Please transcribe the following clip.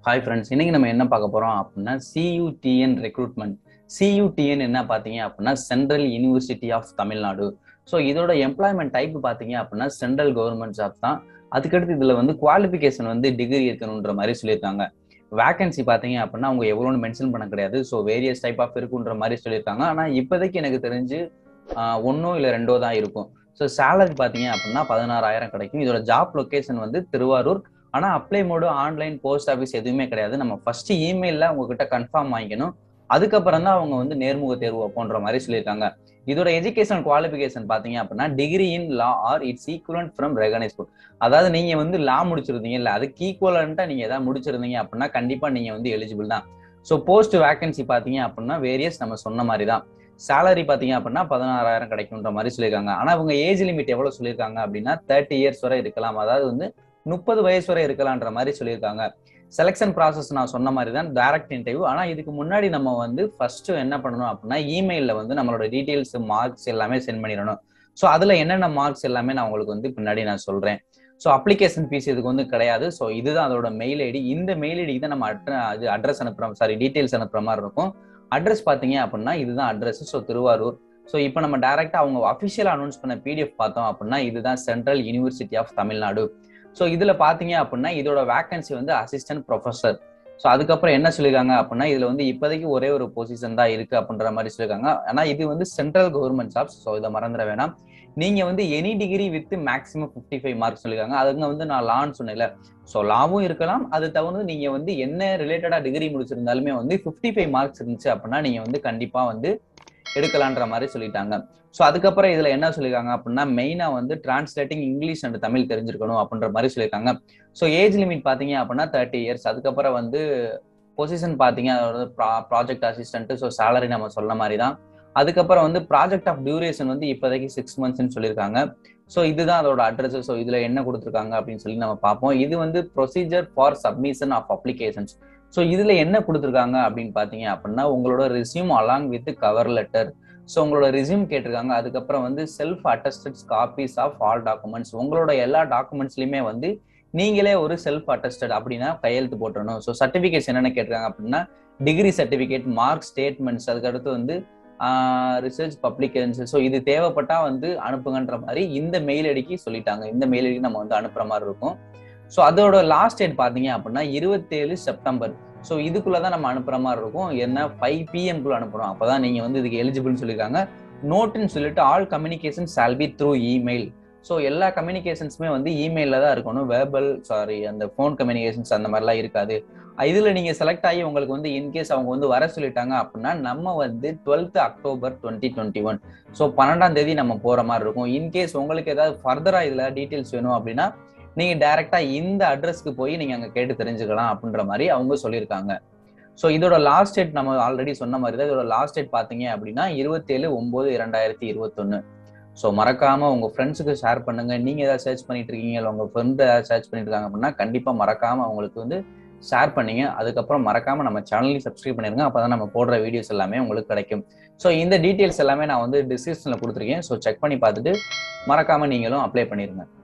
hi friends இன்னைக்கு நம்ம என்ன பார்க்க போறோம் அப்படின்னா சியூடிஎன் ரெக்ரூட்மெண்ட் சியூடிஎன் என்ன பார்த்தீங்க அப்படின்னா Central University of Tamil Nadu so இதோட எம்ப்ளாய்மெண்ட் டைப் பார்த்தீங்க அப்படின்னா சென்ட்ரல் கவர்மெண்ட் ஜாப் தான் அதுக்கடுத்து இதுல வந்து குவாலிஃபிகேஷன் வந்து டிகிரி இருக்கணுன்ற மாதிரி சொல்லியிருக்காங்க வேகன்சி பார்த்தீங்க அப்படின்னா அவங்க எவ்வளோன்னு மென்ஷன் பண்ண கிடையாது ஸோ வேரியஸ் டைப் ஆஃப் இருக்குன்ற மாதிரி சொல்லியிருக்காங்க ஆனால் இப்போதைக்கு எனக்கு தெரிஞ்சு ஒன்றோ இல்லை ரெண்டோ தான் இருக்கும் ஸோ சேலரி பார்த்தீங்க அப்படின்னா பதினாறாயிரம் கிடைக்கும் இதோட ஜாப் லொக்கேஷன் வந்து திருவாரூர் ஆனால் apply mode online post office எதுவுமே கிடையாது நம்ம ஃபர்ஸ்ட் இமெயிலில் உங்ககிட்ட கன்ஃபார்ம் வாங்கிக்கணும் அதுக்கப்புறம் தான் அவங்க வந்து நேர்முக தேர்வு வைப்போன்ற மாதிரி சொல்லியிருக்காங்க இதோட எஜுகேஷன் குவாலிஃபிகேஷன் பார்த்தீங்க அப்படின்னா degree in law or its equivalent from recognise good அதாவது நீங்க வந்து லா முடிச்சிருந்தீங்க இல்லை அதுக்கு ஈக்குவலண்டா நீங்க ஏதாவது முடிச்சிருந்தீங்க அப்படின்னா கண்டிப்பா நீங்க வந்து எலிஜிபிள் தான் ஸோ போஸ்ட் வேகன்சி பார்த்தீங்க அப்படின்னா வேரியஸ் நம்ம சொன்ன மாதிரி தான் சேலரி பார்த்தீங்க அப்படின்னா பதினாறாயிரம் கிடைக்குன்ற மாதிரி சொல்லியிருக்காங்க ஆனால் அவங்க ஏஜ் லிமிட் எவ்வளோ சொல்லியிருக்காங்க அப்படின்னா தேர்ட்டி இயர்ஸ் வரை இருக்கலாம் அதாவது வந்து முப்பது வயசு வரை இருக்கலான்ற மாதிரி சொல்லியிருக்காங்க செலெக்ஷன் ப்ராசஸ் நான் சொன்ன மாதிரி தான் டைரக்ட் இன்டர்வியூ ஆனால் இதுக்கு முன்னாடி நம்ம வந்து ஃபர்ஸ்ட் என்ன பண்ணணும் அப்படின்னா இமெயிலில் வந்து நம்மளோட டீட்டெயில்ஸ் மார்க்ஸ் எல்லாமே சென்ட் பண்ணிடணும் ஸோ அதில் என்னென்ன மார்க்ஸ் எல்லாமே நான் உங்களுக்கு வந்து பின்னாடி நான் சொல்கிறேன் ஸோ அப்ளிகேஷன் ஃபீஸ் இதுக்கு வந்து கிடையாது ஸோ இதுதான் அதோட மெயில் ஐடி இந்த மெயில் ஐடிக்கு தான் நம்ம அட்ர அது அட்ரஸ் அனுப்புகிறோம் சாரி டீட்டெயில்ஸ் அனுப்புற மாதிரி இருக்கும் அட்ரஸ் பார்த்தீங்க அப்படின்னா இதுதான் அட்ரஸ் ஸோ திருவாரூர் ஸோ இப்போ நம்ம டேரெக்டாக அவங்க அஃபிஷியலாக அனௌன்ஸ் பண்ண பிடிஎஃப் பார்த்தோம் அப்படின்னா இதுதான் Central University of Tamil Nadu so இதில் பார்த்தீங்க அப்படின்னா இதோட வேகன்சி வந்து அசிஸ்டன்ட் ப்ரொஃபஸர் ஸோ அதுக்கப்புறம் என்ன சொல்லியிருக்காங்க அப்படின்னா இதில் வந்து இப்போதைக்கு ஒரே ஒரு பொசிஷன் தான் இருக்கு அப்படின்ற மாதிரி சொல்லியிருக்காங்க ஆனால் இது வந்து சென்ட்ரல் கவர்மெண்ட் ஜாப்ஸ் ஸோ இதை மறந்துட வேணாம் நீங்க வந்து any degree with maximum fifty five marks சொல்லியிருக்காங்க அதுங்க வந்து நான் லான்னு சொன்னேன்ல ஸோ லாவும் இருக்கலாம் அது தவிர்த்து நீங்க வந்து என்ன ரிலேட்டடா டிகிரி முடிச்சிருந்தாலுமே வந்து ஃபிஃப்டி ஃபைவ் மார்க்ஸ் இருந்துச்சு அப்படின்னா நீங்க வந்து கண்டிப்பா வந்து எடுக்கலான்ற மாதிரி சொல்லிட்டாங்க ஸோ அதுக்கப்புறம் இதுல என்ன சொல்லியிருக்காங்க அப்படின்னா மெயினா வந்து டிரான்ஸ்லேட்டிங் இங்கிலீஷ் அண்ட் தமிழ் தெரிஞ்சிருக்கணும் அப்படின்ற மாதிரி சொல்லியிருக்காங்க ஸோ ஏஜ் லிமிட் பாத்தீங்க அப்படின்னா தேர்ட்டி இயர்ஸ் அதுக்கப்புறம் வந்து பொசிஷன் பாத்தீங்க அதாவது ப்ராஜெக்ட் அசிஸ்டன்ட் ஸோ சேலரி நம்ம சொன்ன மாதிரி தான் அதுக்கப்புறம் வந்து ப்ராஜெக்ட் ஆஃப் டியூரேஷன் வந்து இப்போதைக்கு சிக்ஸ் மந்த்ஸ்னு சொல்லியிருக்காங்க ஸோ இதுதான் அதோட அட்ரஸ் ஸோ இதுல என்ன கொடுத்துருக்காங்க அப்படின்னு சொல்லி நம்ம பார்ப்போம் இது வந்து procedure for submission of applications so இதுல என்ன கொடுத்துருக்காங்க அப்படின்னு பாத்தீங்க அப்படின்னா உங்களோட resume along with cover letter so உங்களோட ரிசியூம் கேட்டிருக்காங்க அதுக்கப்புறம் வந்து self attested copies of all documents உங்களோட எல்லா டாக்குமெண்ட்ஸ்லையுமே வந்து நீங்களே ஒரு செல்ஃப் அட்டஸ்டட் அப்படின்னா கையெழுத்து போட்டுறணும் ஸோ சர்டிஃபிகேட்ஸ் என்னென்ன கேட்டிருக்காங்க அப்படின்னா டிகிரி சர்டிஃபிகேட் மார்க் ஸ்டேட்மெண்ட்ஸ் அதுக்கடுத்து வந்து ரிசர்ச் பப்ளிகேஷன்ஸ் ஸோ இது தேவைப்பட்டா வந்து அனுப்புங்கன்ற மாதிரி இந்த மெயில் ஐடிக்கு சொல்லிட்டாங்க இந்த மெயில் ஐடிக்கு நம்ம வந்து அனுப்புற மாதிரி இருக்கும் ஸோ அதோட லாஸ்ட் டேட் பார்த்தீங்க அப்படின்னா இருபத்தேழு செப்டம்பர் ஸோ இதுக்குள்ள தான் நம்ம அனுப்புற மாதிரி இருக்கும் என்ன ஃபைவ் பிஎம்குள்ள அனுப்புறோம் அப்போதான் நீங்க வந்து இதுக்கு எலிஜிபிள்னு சொல்லியிருக்காங்க நோட்டுன்னு சொல்லிட்டு all communication shall be through email so எல்லா கம்யூனிகேஷன்ஸுமே வந்து இமெயிலில் தான் இருக்கணும் வேர்பல் சாரி அந்த ஃபோன் கம்யூனிகேஷன்ஸ் அந்த மாதிரிலாம் இருக்காது இதில் நீங்கள் செலக்ட் ஆகி உங்களுக்கு வந்து இன்கேஸ் அவங்க வந்து வர சொல்லிட்டாங்க அப்படின்னா நம்ம வந்து twelfth October twenty twenty one so பன்னெண்டாம் தேதி நம்ம போகிற மாதிரி இருக்கும் இன்கேஸ் உங்களுக்கு ஏதாவது ஃபர்தராக இதில் டீட்டெயில்ஸ் வேணும் அப்படின்னா நீங்கள் டைரெக்டாக இந்த அட்ரஸ்க்கு போய் நீங்கள் அங்கே கேட்டு தெரிஞ்சுக்கலாம் அப்படின்ற மாதிரி அவங்க சொல்லியிருக்காங்க ஸோ இதோட லாஸ்ட் டேட் நம்ம ஆல்ரெடி சொன்ன மாதிரி தான் இதோட லாஸ்ட் டேட் பார்த்தீங்க அப்படின்னா இருபத்தேழு ஒம்பது இரண்டாயிரத்தி இருபத்தொன்னு ஸோ மறக்காம உங்க ஃப்ரெண்ட்ஸுக்கு ஷேர் பண்ணுங்க நீங்க ஏதாவது சர்ச் பண்ணிட்டு இருக்கீங்க இல்லை உங்க ஃப்ரெண்ட் ஏதாவது சர்ச் பண்ணிட்டு இருக்காங்க அப்படின்னா கண்டிப்பா மறக்காம அவங்களுக்கு வந்து ஷேர் பண்ணீங்க அதுக்கப்புறம் மறக்காம நம்ம சேனலையும் சப்ஸ்கிரைப் பண்ணிருங்க அப்பதான் நம்ம போடுற வீடியோஸ் எல்லாமே உங்களுக்கு கிடைக்கும் ஸோ இந்த டீட்டெயில்ஸ் எல்லாமே நான் வந்து டிஸ்கிரிப்ஷன்ல கொடுத்துருக்கேன் ஸோ செக் பண்ணி பார்த்துட்டு மறக்காம நீங்களும் அப்ளை பண்ணிருங்க